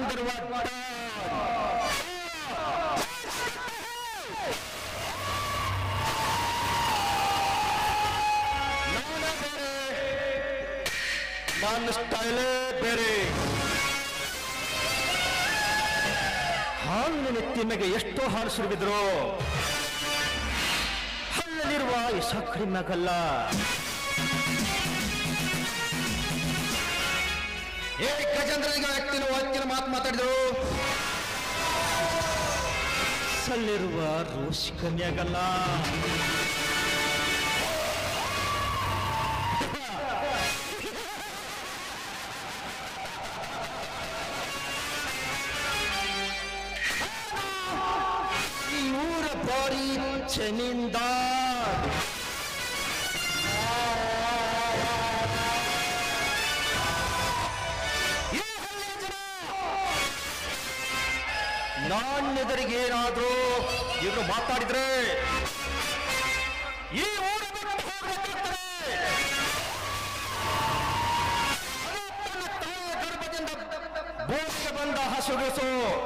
Under water ನಾನೇ ಬೇರೆ ನನ್ನ ಸ್ಟೈಲೇ ಬೇರೆ ಹಾಲಿನ ತಿಮ್ಮೆಗೆ ಎಷ್ಟೋ ಹಾಲು ಸುರಿಬಿದ್ರು ಹಳ್ಳಲಿರುವ ಈ ಸಕ್ಕರೆ ಮ್ಯಾಗಲ್ಲ ಏ ಗಜೇಂದ್ರನಿಗೆ ವ್ಯಕ್ತಿನ ವಾಕ್ಯನ ಮಾತು ಮಾತಾಡಿದ್ರು ಸಲ್ಲಿರುವ ರೋಷಿ ಕಮ್ಮಿ ಆಗಲ್ಲ ಈ ಊರ ಬಾರಿ ಜಮೀನ್ದಾರ್ ಈ ಹಳ್ಳಿಯ ಜನ ನಾಣ್ಯದರಿಗೆ ಏನಾದ್ರೂ ಇವರು ಮಾತಾಡಿದ್ರೆ ಈ ಊರ ಬಿಟ್ಟು ಹೋಗ್ಬೇಕಾಗ್ತದೆ ಅದು ತನ್ನ ತಾಯಿಯ ಗರ್ಭದಿಂದ ಭೂಮಿಗೆ ಬಂದ ಹಸುಗಸು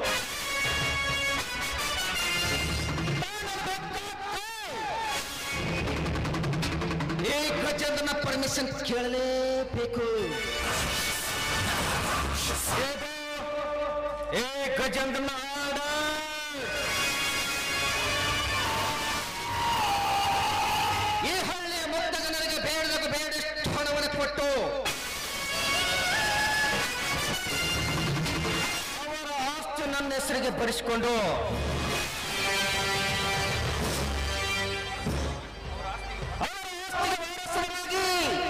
ಈ ಗಜೇಂದ್ರನ ಪರ್ಮಿಷನ್ ಕೇಳಲೇಬೇಕು ಏದು? ಏ ಗಜೇಂದ್ರನ ಆರ್ಡರ್ ಈ ಹಳ್ಳಿಯ ಮುದ್ದಗನರಿಗೆ ಬೇಡದಾಗ ಬೇಡಷ್ಟು ಹಣವನ್ನು ಕೊಟ್ಟು ಅವರ ಆಸ್ತಿ ನನ್ನ ಹೆಸರಿಗೆ ಬರೆಸಿಕೊಂಡು ಅವರ ಆಸ್ತಿಗೆ ವಾರಸರಾಗಿ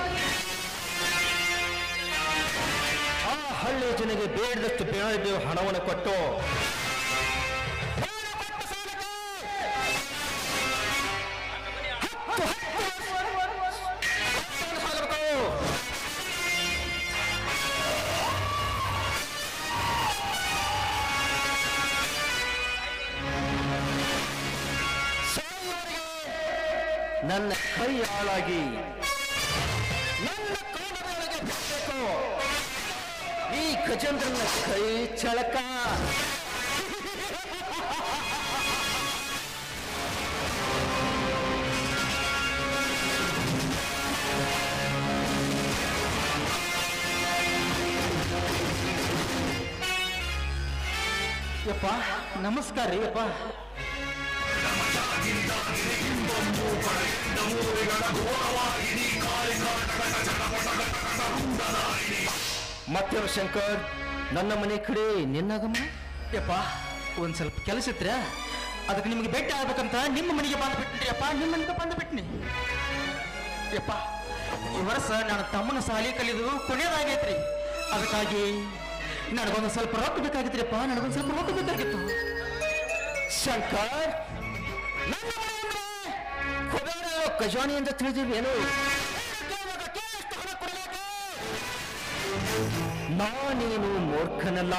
ಆ ಹಳ್ಳಿಯ ಜನಗೆ ಬೇಡದಷ್ಟು ಬೇಡ ಹಣವನ್ನು ಕೊಟ್ಟು ಬೇಡ ಕೊಟ್ಟ ಸಾಲಕ್ಕೆ ಹತ್ತು ಹತ್ತು ವರ್ಷ ಸಾಲಬೇಕು. ಸಾಯುವವರೆಗೆ ನನ್ನ ಕೈ ಆಳಾಗಿ ನನ್ನ ಕಾಲದೊಳಗೆ ಬಿಡಬೇಕು ಈ ಗಜೇಂದ್ರನ ಕೈ ಚಳಕ ಯಪ್ಪ ನಮಸ್ಕಾರ ರೀ ಯಪ್ಪ ಮತ್ತೇನು ಶಂಕರ್ ನನ್ನ ಮನೆ ಕಡೆ ನಿನ್ನಾಗಮ್ಮ ಯಪ್ಪ ಒಂದ್ ಸ್ವಲ್ಪ ಕೆಲಸ ಇತ್ರ ಅದಕ್ಕೆ ನಿಮಗೆ ಭೇಟಿ ಆಗ್ಬೇಕಂತ ನಿಮ್ಮ ಮನೆಗೆ ಬಂದು ಬಿಟ್ಟಿನಿ ಯಪ್ಪ ನಿಮ್ಮ ಮನೆಗೆ ಬಂದು ಬಿಟ್ಟಿನಿ ಯಪ್ಪ ಈ ವರ್ಷ ನಾನು ತಮ್ಮನ ಸಾಲಿ ಕಲಿದು ಕೊನೆಯದಾಗೈತ್ರಿ ಅದಕ್ಕಾಗಿ ನನಗೊಂದು ಸ್ವಲ್ಪ ರೊಕ್ಕ ಬೇಕಾಗಿತ್ರಿಯಪ್ಪ ನನಗೊಂದು ಸ್ವಲ್ಪ ರೊಕ್ಕ ಬೇಕಾಗಿತ್ತು ಶಂಕರ್ ನನ್ನ ಮನೆ ಅಂದ್ರೆ ಕುಬೇರ ಖಜಾನೆ ಅಂತ ತಿಳಿದಿವಿ ಏನು ನಾನೇನು ಮೂರ್ಖನಲ್ಲ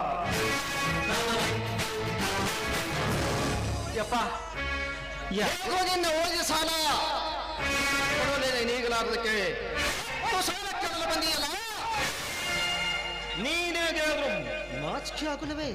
ಯಪ್ಪ ಯಾ ನಿನ್ನ ಓದಿದ ಸಾಲ ಕೊಡೋದೇನೆ ಈಗಲಾರ್ದಕ್ಕೆ ಅದು ಸಾಲ ಕೇಳಲು ಬಂದಿಯಲ್ಲ ನೀನೇ ಹೇಳಿದ್ರು ನಾಚಿಕೆ ಆಗುಲ್ಲವೇ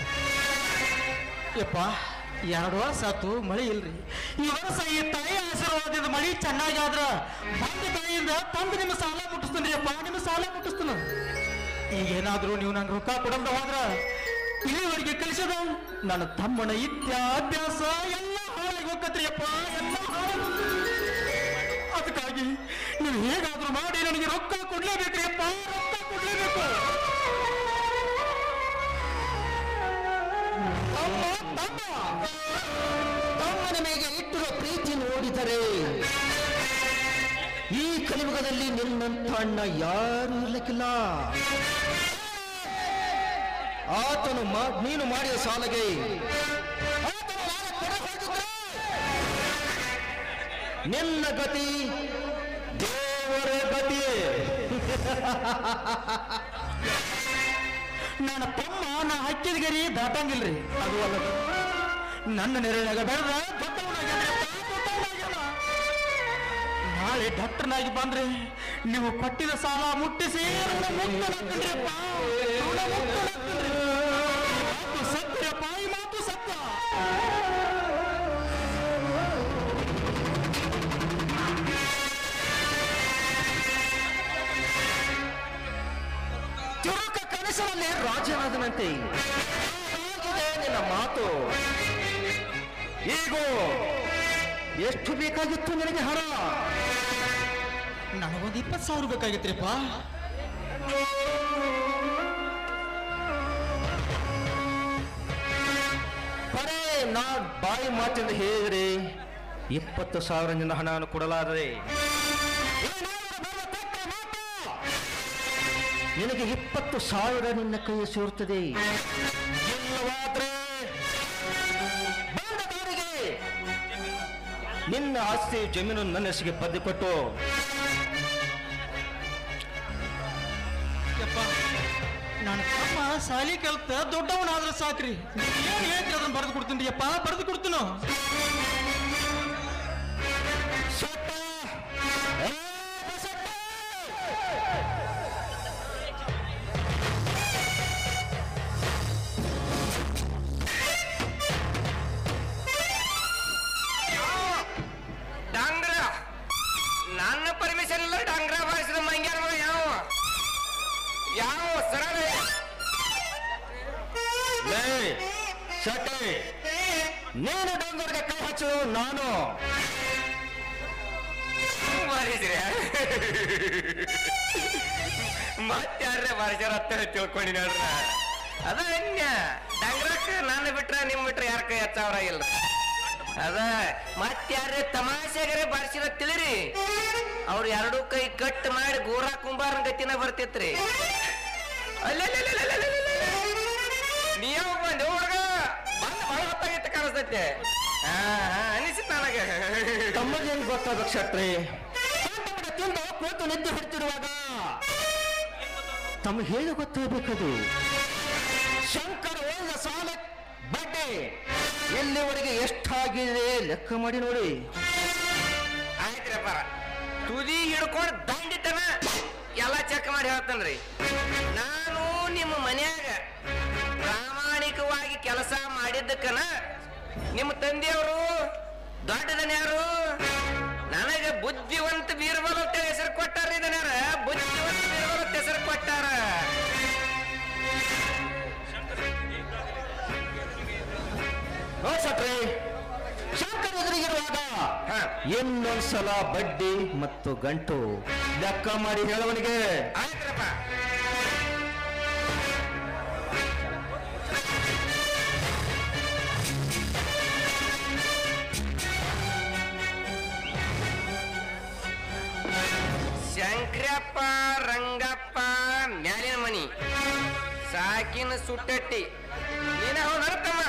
ಯಪ್ಪ ಎರಡು ವರ್ಷ ಆತು ಮಳೆ ಇಲ್ರಿ ಈ ವರ್ಷ ಈ ತಾಯಿ ಆಶೀರ್ವಾದದಿಂದ ಮಳಿ ಚೆನ್ನಾಗಿ ಆದ್ರ ಬಂದ ತಾಯಿಯಿಂದ ತಂದು ನಿಮ್ಮ ಸಾಲ ಮುಟ್ಟಿಸ್ತೀನಿ ಅಪ್ಪ ನಿಮ್ಮ ಸಾಲ ಮುಟ್ಟಿಸ್ತಾನ ಈಗೇನಾದ್ರೂ ನೀವು ನಂಗೆ ರೊಕ್ಕ ಕೊಡಂದ ಹೋದ್ರ ಇಲ್ಲಿವರೆಗೆ ಕಲಿಸದ ನನ್ನ ತಮ್ಮನ ವಿದ್ಯಾಭ್ಯಾಸ ಎಲ್ಲ ಹಾಳಾಗಿ ಹೋಗತ್ರಿ ಅಪ್ಪ ಎಲ್ಲ ಹಾಳಾಗಿ ಅದಕ್ಕಾಗಿ ನೀವು ಹೇಗಾದ್ರೂ ಮಾಡಿ ನನಗೆ ರೊಕ್ಕ ಕೊಡ್ಲೇಬೇಕ್ರಿ ಅಪ್ಪ ರೊಕ್ಕ ಕೊಡ್ಲೇಬೇಕು ತಮ್ಮ ತಮ್ಮ ತಮ್ಮನ ಮೇಲೆ ಇಟ್ಟಿರೋ ಪ್ರೀತಿ ನೋಡಿದರೆ ಈ ಕಲಿಯುಗದಲ್ಲಿ ನಿನ್ನಂತ ಅಣ್ಣ ಯಾರು ಇರ್ಲಿಕ್ಕಿಲ್ಲ ಆತನು ಮಾ- ನೀನು ಮಾಡಿದ ಸಾಲಗೆ ಆತನು ಸಾಲ ಕೊಡ ಹೋಗಿದ್ರೆ ನಿನ್ನ ಗತಿ ದೇವರ ಗತಿ ನನ್ನ ತಮ್ಮ ನಾ ಹಕ್ಕಿದ ಗರಿ ದಾಟಂಗಿಲ್ರಿ ಅದು ಅಲ್ಲದ ನನ್ನ ನೆರಳಾಗ ಬೆಳೆದ ದೊಡ್ಡವನಾಗ್ಯಾನ್ರಿ ಅಪ್ಪ, ದೊಡ್ಡವನಾಗ್ಯಾನ. ನಾಳೆ ಡಾಕ್ಟರ್ನಾಗಿ ಬಂದ್ರೆ ನೀವು ಕೊಟ್ಟಿದ ಸಾಲ ಮುಟ್ಟಿಸಿ ಋಣ ಮುಕ್ತನಾಗ್ತೀನ್ರಿ ಅಪ್ಪ, ಋಣ ಮುಕ್ತನಾಗ್ತೀನ್ರಿ. ವಯಸ್ಸಿನಲ್ಲಿ ರಾಜನಾದನಂತೆ ಹಾಗಿದೆ ನಿನ್ನ ಮಾತು ಈಗ ಎಷ್ಟು ಬೇಕಾಗಿತ್ತು ನಿನಗೆ ಹಣ ನನಗೊಂದು ಇಪ್ಪತ್ತು ಸಾವಿರ ಬೇಕಾಗಿತ್ರಿಪ್ಪ ಬರೇ ನಾ ಬಾಯಿ ಮಾತಿಂದ ಹೇಳಿದ್ರೆ ಇಪ್ಪತ್ತು ಸಾವಿರ ನಿನ್ನ ಹಣವನ್ನು ಕೊಡಲಾರದೆ ನಿನಗೆ ಇಪ್ಪತ್ತು ಸಾವಿರ ನಿನ್ನ ಕೈ ಸೇರುತ್ತದೆ ಇಲ್ಲವಾದ್ರೆ ಬಂದ ದಾರಿಗೆ ನಿನ್ನ ಆಸ್ತಿ ಜಮೀನು ನನ್ನ ಹೆಸರಿಗೆ ಬದ್ದುಕೊಟ್ಟು ಯಪ್ಪ ನನ್ನ ತಮ್ಮ ಸಾಲಿ ಕಲ್ತ ದೊಡ್ಡವನಾದ್ರೆ ಸಾಕ್ರಿ ಏನ್ ಹೇಳ್ತೀರಿ ಅದನ್ನ ಬರೆದು ಕೊಡ್ತೀನಿ ಯಪ್ಪ ಬರೆದು ಕೊಡ್ತೀನೋ ಸೊಟ್ಟ! ಏ, ಬಸಪ್ಪ! ಡಾಂಗ್ರ ನನ್ನ ಪರ್ಮಿಷನ್ ಇಲ್ಲ ಡಾಂಗ್ರ ಬಾರಿಸಿದ ಮಂಗ್ಯಾನ ಮಗ ಯಾವ ಯಾವ ಸರಳ ಲೇ, ಶೆಟ್ಟಿ, ನೀನು ಡೊಂಗರ್ಗೆ ಕೈ ಹಚ್ಚು ನಾನು ಬಾರಿಸ್ರಿ ಮತ್ತಾರ್ರೆ ಬಾರಿಸ್ಯಾರ ಅಂತ ತಿಳ್ಕೊಂಡಿ ನೋಡ್ರ ಅದ ಅನ್ಯ ಡಂಗ್ರಕ್ಕ ನನ್ನ ಬಿಟ್ರ ನಿಮ್ ಬಿಟ್ರ ಯಾರ ಕೈ ಹಚ್ಚವ್ರ ಇಲ್ಲ ಅದ ಮತ್ತಾರ್ರೆ ತಮಾಷೆಗರೆ ಬಾರಿಸಿದ ತಿಳಿರಿ ಅವ್ರ ಎರಡೂ ಕೈ ಕಟ್ ಮಾಡಿ ಗೋರಾ ಕುಂಬಾರ ಗತಿನ ಬರ್ತಿತ್ರಿ ನೀವು ಬಂದು ಹೊರಗ ಬಂದು ಬಹಳ ಹೊತ್ತಾಗಿತ್ತು ಕಾಣಿಸ್ತೈತೆ ಹಾ ಹಾ ಅನಿಸಿತ್ ನನಗೆ ತಮ್ಮದೇನು ಗೊತ್ತಾಗಬೇಕು ಶೆಟ್ರಿ ತಿಂದು ಕೂತು ನಿದ್ದೆ ಹೊಡ್ತಿರುವಾಗ ತಮ್ಮ ಹೇಗೆ ಗೊತ್ತಾಗಬೇಕದು ಶಂಕರ ಓದಿದ ಸಾಲ ಬಡ್ಡಿ ಎಲ್ಲಿವರೆಗೆ ಎಷ್ಟಾಗಿದೆ ಲೆಕ್ಕ ಮಾಡಿ ನೋಡಿ ಆಯ್ತ್ರಪ್ಪ ತುದಿ ಹಿಡ್ಕೊಂಡು ದಂಡಿತನ ಎಲ್ಲ ಚೆಕ್ ಮಾಡಿ ಹೇಳ್ತೇನ್ರಿ ನಾನು ನಿಮ್ಮ ಮನ್ಯಾಗ ಪ್ರಾಮಾಣಿಕವಾಗಿ ಕೆಲಸ ಮಾಡಿದ್ದಕ್ಕನ ನಿಮ್ಮ ತಂದೆಯವರು ದೊಡ್ಡದನ್ಯಾರು ನನಗೆ ಬುದ್ಧಿವಂತ ಬೀರ್ಬಲ್ ಅಂತ ಹೆಸರು ಕೊಟ್ಟಾರ ಇದನ್ಯಾರ ಬುದ್ಧಿವಂತ ಬೀರ್ಬಲ್ ಅಂತ ಹೆಸರು ಕೊಟ್ಟಾರ ನೋ ಶೆಟ್ರಿ ಶಂಕರ ಎದುರಿಗಿರುವಾಗ ಹಾ. ಇನ್ನೊಂದ್ಸಲ ಬಡ್ಡಿ ಮತ್ತು ಗಂಟು ಲೆಕ್ಕ ಮಾಡಿ ಹೇಳುವನಿಗೆ ಆಯ್ತ್ರಪ್ಪ ಶಂಕರಪ್ಪ ರಂಗಪ್ಪ ಮ್ಯಾಲಿನ ಮನಿ ಸಾಕಿನ ಸುಟ್ಟಟ್ಟಿ ನೀನ ಅವ್ ನಡ್ತಮ್ಮ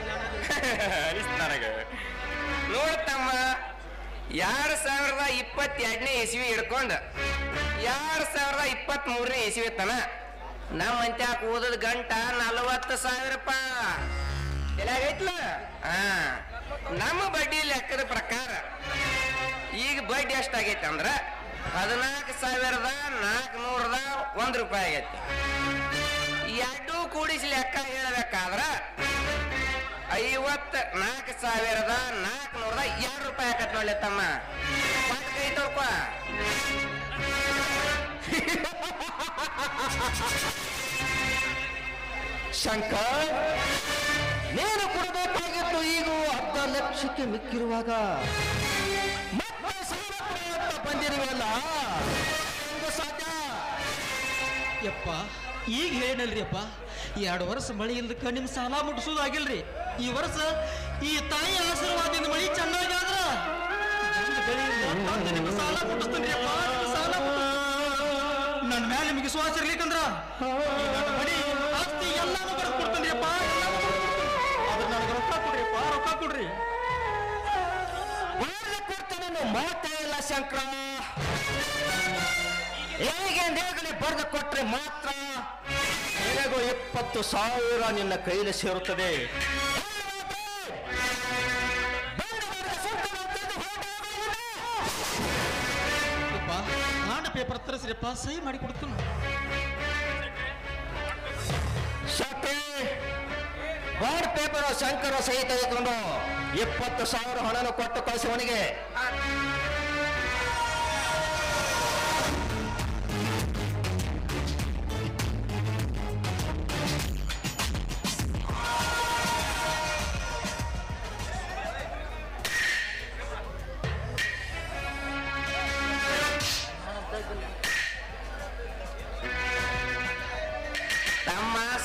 ನನಗ ನೋಡ್ತಮ್ಮ ಎರಡ್ ಸಾವಿರದ ಇಪ್ಪತ್ತೆರಡನೇ ಇಸ್ವಿ ಹಿಡ್ಕೊಂಡು ಎರಡ್ ಸಾವಿರದ ಇಪ್ಪತ್ತ್ ಮೂರನೇ ಇಸ್ವಿ ತನ ನಮ್ಮ ಅಂತ್ಯಾಕ ಓದದ ಗಂಟ ನಲವತ್ತು ಸಾವಿರಪ್ಪ ಎಲಾಗೈತ್ಲ ಹಾ ನಮ್ಮ ಬಡ್ಡಿ ಲೆಕ್ಕದ ಪ್ರಕಾರ ಈಗ ಬಡ್ಡಿ ಎಷ್ಟಾಗೈತೆ ಅಂದ್ರ ಹದಿನಾಲ್ಕು ಸಾವಿರದ ನಾಲ್ಕುನೂರದ ಒಂದ್ ರೂಪಾಯಿ ಆಗೈತಿ ಎರಡು ಕೂಡಿಸಿ ಲೆಕ್ಕ ಹೇಳ್ಬೇಕಾದ್ರ ಐವತ್ ನಾಲ್ಕು ಸಾವಿರದ ನಾಲ್ಕುನೂರದ ಎರಡು ರೂಪಾಯಿ ಆಕತ್ ನೋಡಿ ತಮ್ಮ ಪಟ್ ಕೈ ತೊಳ್ಕೊ ಶಂಕರ್ ನೀನು ಕೊಡಬೇಕಾಗಿತ್ತು ಈಗ ಅರ್ಧ ಲಕ್ಷಕ್ಕೆ ಮಿಕ್ಕಿರುವಾಗ ಮತ್ತೆ ಸಾಲ ಕೊಡುವಂತ ಬಂದಿರುವಲ್ಲ ಹೆಂಗ ಸಾಧ್ಯ ಯಪ್ಪ ಈಗ ಹೇಳಿನಲ್ರಿ ಅಪ್ಪ ಎರಡು ವರ್ಷ ಮಳಿ ಇಲ್ದಕ್ಕ ನಿಮ್ ಸಾಲ ಮುಟ್ಸೋದಾಗಿಲ್ರಿ ಈ ವರ್ಷ ಈ ತಾಯಿ ಆಶೀರ್ವಾದದಿಂದ ಮಳಿ ಚೆನ್ನಾಗಾದ್ರ ಮುಂದ್ ಬೆಳಿ ಇಲ್ಲ, ತಂದು ನಿಮ್ ಸಾಲ ಮುಟ್ಟಿಸ್ತೀನಿ ಅಪ್ಪ ನಿಮ್ ಸಾಲ ಮುಟ್ಟಿಸ್ತೀನಿ. ನನ್ ಮ್ಯಾಲ ನಿಮಗೆ ವಿಶ್ವಾಸ ಇರ್ಲಿಕ್ಕಂದ್ರ ಈ ನನ್ನ ಮನಿ ಆಸ್ತಿ ಎಲ್ಲಾನು ಬರ್ದು ಕೊಡ್ತೀನಿ ಅಪ್ಪ ಎಲ್ಲಾನು ಬರ್ದ್ ಕೊಡ್ತೀನಿ. ಆದ್ರೆ ನನಗೆ ರೊಕ್ಕ ಕೊಡ್ರಿ ಅಪ್ಪ ರೊಕ್ಕ ಕೊಡ್ರಿ ಬಾರ್ಲ ಕೊಡ್ತಾನೆ ಮಾತೇ ಇಲ್ಲ ಶಂಕರ ಹೇಗೆ ನೇಗಲಿ ಬರೆದು ಕೊಟ್ರೆ ಮಾತ್ರ ನಿನಗೂ ಇಪ್ಪತ್ತು ಸಾವಿರ ನಿನ್ನ ಕೈಲಿ ಸೇರುತ್ತದೆ ಬಂಡವಾಳದ ಸುತ್ತಲೂ ತಂದು ಹೊರಟೋಗುವುದಿಲ್ಲ. ಯಪ್ಪ ನಾನು ಪೇಪರ್ ತರಿಸ್ರಿಪ್ಪ ಸಹಿ ಮಾಡಿ ಕೊಡ್ತೀನಿ ಶಕ್ತಿ ಬಾಂಡ್ ಪೇಪರ್ ಶಂಕರ ಸಹಿ ತೆಗೆದುಕೊಂಡು ಇಪ್ಪತ್ತು ಸಾವಿರ ಹಣನ ಕೊಟ್ಟು ಕಳಿಸುವನಿಗೆ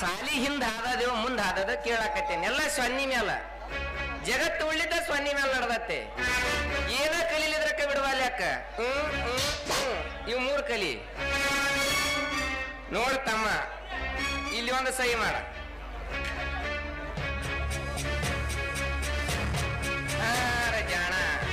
ಸಾಲಿ ಹಿಂದ ಹಾದದೇವ ಮುಂದ ಹಾದದ ಕೇಳಾಕತ್ತೇನೆ ಎಲ್ಲ ಸೊನ್ನಿ ಮ್ಯಾಲ ಜಗತ್ತು ಉಳಿದ ಸೊನ್ನಿ ಮ್ಯಾಲ ನಡ್ದತ್ತೆ ಏನ ಕಲೀಲಿದ್ರಕ್ಕ ಬಿಡುವಲ್ಲ ಅಕ್ಕ ಹ್ಮ್ ಹ್ಮ್ ಹ್ಮ್ ಇವ್ ಮೂರ್ ಕಲಿ ನೋಡ್ ತಮ್ಮ ಇಲ್ಲಿ ಒಂದು ಸಹಿ ಮಾಡ ಆ, ರೆ ಜಾಣ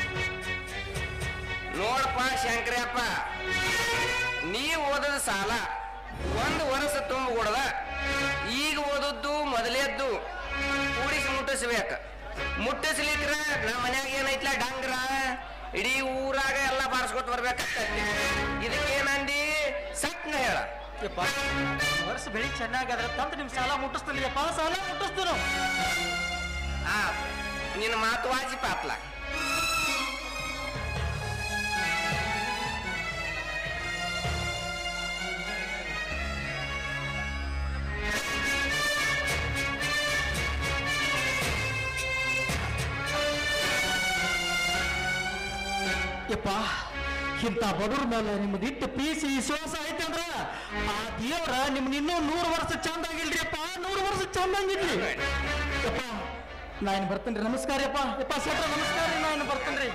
ನೋಡಪ್ಪ ಶಂಕರಪ್ಪ ನೀ ಓದದ ಸಾಲ ಒಂದು ವರ್ಷ ತುಂಬ ಕೊಡದ ಈಗ ಓದದ್ದು ಮೊದಲೇದ್ದು ಕೂಡಿಸಿ ಮುಟ್ಟಿಸ್ಬೇಕ ಮುಟ್ಟಿಸ್ಲಿಕ್ರ ನಮ್ಮ ಮನ್ಯಾಗ ಏನೈತ್ಲ ಡಂಗ್ರ ಇಡೀ ಊರಾಗ ಎಲ್ಲ ಬಾರಿಸ್ಕೊತ ಬರ್ಬೇಕಾಗ್ತೈತಿ ಇದಕ್ಕೇನಂದಿ ಸಟ್ನ ಹೇಳ ಯಪ್ಪ ವರ್ಷ ಬೆಳಿ ಚೆನ್ನಾಗಾದ್ರೆ ತಂದು ನಿಮ್ ಸಾಲ ಮುಟ್ಟಿಸ್ತೀನಿ ಯಪ್ಪ ಸಾಲ ಮುಟ್ಟಿಸ್ತೀನಿ ಆ ನಿನ್ನ ಮಾತು ವಾಜಿ ಪಾತ್ಲ ಯಪ್ಪ ಇಂಥ ಬಡವ್ರ ಮೇಲೆ ನಿಮ್ದು ಇಟ್ಟು ಪೀಸಿ ವಿಶ್ವಾಸ ಐತೆ ಅಂದ್ರ ಆ ದೇವ್ರ ನಿಮ್ನ ಇನ್ನೂ ನೂರು ವರ್ಷ ಚಂದ ಆಗಿಲ್ರಿ ಅಪ್ಪ ನೂರು ವರ್ಷ ಚಂದ ಆಗಿರ್ಲಿ ಯಪ್ಪ ನಾನು ಬರ್ತೇನ್ರಿ ನಮಸ್ಕಾರ ಯಪ್ಪ ಯಪ್ಪ ಸೆಟ್ರ ನಮಸ್ಕಾರ ರೀ ನಾನು ಬರ್ತೇನ್ರಿ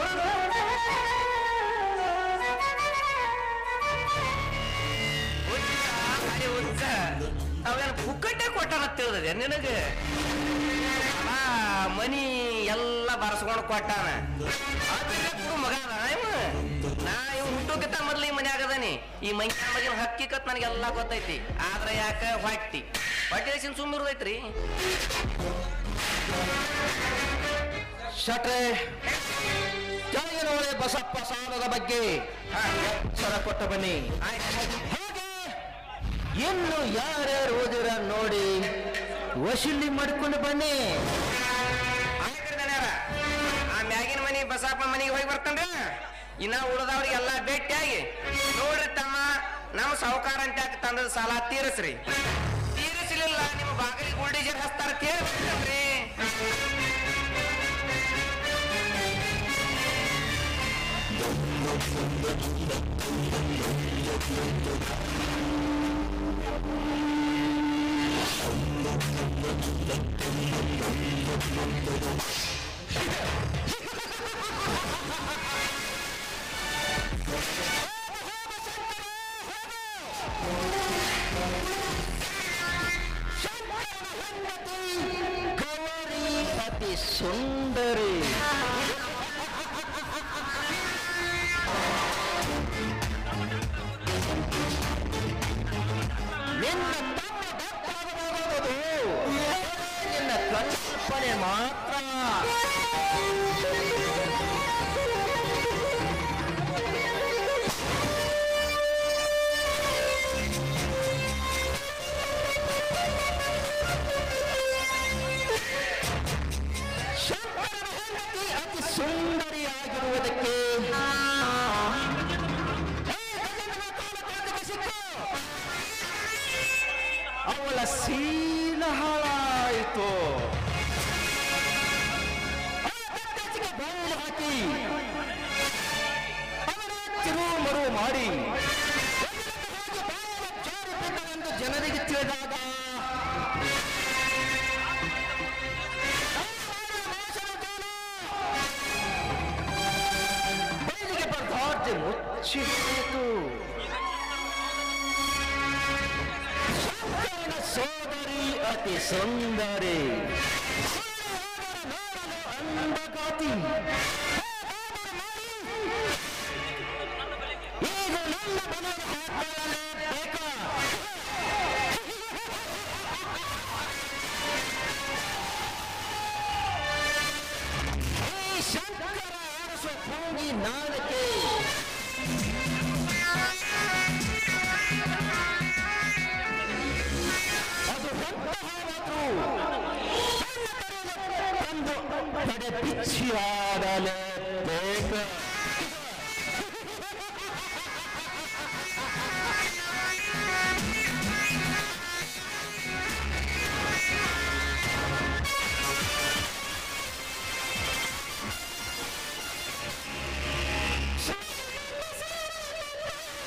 ಅರೆ ಹುಚ್ಚ ಅವೇನು ಪುಕ್ಕಟ್ಟೆ ಕೊಟ್ಟಾರ ತಿಳಿದಿದೆ ನಿನಗೆ ಆ ಮನಿ ಎಲ್ಲ ಬರ್ಸ್ಕೊಂಡು ಕೊಟ್ಟಾನ ಅದ್ರ ಕುಡು ಮಗ ಅದಾನ ಇವ. ನಾ ಇವ್ ಹುಟ್ಟೋಕಿಂತ ಮೊದ್ಲು ಈ ಮನೆ ಆಗದಾನಿ ಈ ಮೈ ಮಗಿನ ಹಕ್ಕಿಕತ್ ನನಗೆಲ್ಲ ಗೊತ್ತೈತಿ ಆದ್ರೆ ಯಾಕ ಹೊಟ್ಟಿ ಹೊಟ್ಟಿ ಹಸಿನ ಸುಮ್ಮಿರುದೈತ್ರಿ ಶಟ್ರೆ ಕೆಳಗಿನ ಒಳೆ ಬಸಪ್ಪ ಸಾಲದ ಬಗ್ಗೆ ಎಚ್ಚರ ಕೊಟ್ಟ ಬನ್ನಿ ಹಾಗೆ ಇನ್ನು ಯಾರ್ಯಾರು ಓದಿರ ನೋಡಿ ವಸೂಲಿ ಮಾಡಿಕೊಂಡು ಬನ್ನಿ ಆಯ್ತ್ರಿ ದಣ್ಯಾರ. ಆ ಮ್ಯಾಗಿನ ಮನಿ ಬಸಪ್ಪ ಮನಿಗೆ ಹೋಗಿ ಬರ್ತನ್ರ ಇನ್ನ ಉಳಿದವ್ರಿಗೆಲ್ಲ ಭೇಟಿಯಾಗಿ ನೋಡ್ರಿ ತಮ್ಮ ನಮ್ಮ ಸಾಹುಕಾರ ಅಂತ ಯಾಕೆ ತಂದದ ಸಾಲ ತೀರಿಸ್ರಿ ತೀರಿಸಲಿಲ್ಲ ನಿಮ್ಮ ಬಾಗಿಲಿಗೆ ಗುಲ್ಡೀಜರ್ ಹಚ್ತಾರ ಕೇಳ್ರಿ ಗೌರಿ ಅತಿ ಸುಂದರಿ ನಿನ್ನ ತಮ್ಮ ದತ್ತಾಗಬಹುದು ನಿನ್ನ ಕಲ್ಪನೆ ಮಾತ್ರ ಶಂಕರನ ಹೆಂಡತಿ ಅತಿ ಸುಂದರಿಯಾಗಿರುವುದಕ್ಕೆ ಏ, ಗಜೇಂದ್ರನ ಕಾಲ ಕೆಳಗೆ ಸಿಕ್ಕು. ಅವಳ ಶೀಲ ಹಾಳಾಯಿತು ಅವಳ ಬೆತ್ತಚಿಗೆ ಬಯಲು ಹಾಕಿ ಅವಳ ತಿರು ಮರು ಮಾಡಿ ಒಂದಿನಕ್ಕೆ ಹೋಗಿ ಬಾಯಿಯ ಜಾರಿ ಬಿದ್ದನೆಂದು ಜನರಿಗೆ ತಿಳಿದಾಗ ಬಯಲಿಗೆ ಬರ್ದಾರ್ಜೆ ಮುಚ್ಚಿಟ್ಟು ಶಂಕರನ ಸೋದರಿ ಅತಿ ಸುಂದರಿ ನೋಡಲು ಅಂದಗಾತಿ ಈಗ ನನ್ನ ಮನೆಯನ್ನು ಹಾಕೊಳ್ಳಲೇಬೇಕಾ ಈ ಶಂಕರ ಆಡಿಸುವ ಭಂಗಿ ನಾಳಕೆ ಅದು ಎಂತಹವಾದ್ರೂ ತಂದು ತಡೆ ಬಿಚ್ಚಿ ಆಡಲೇಬೇಕು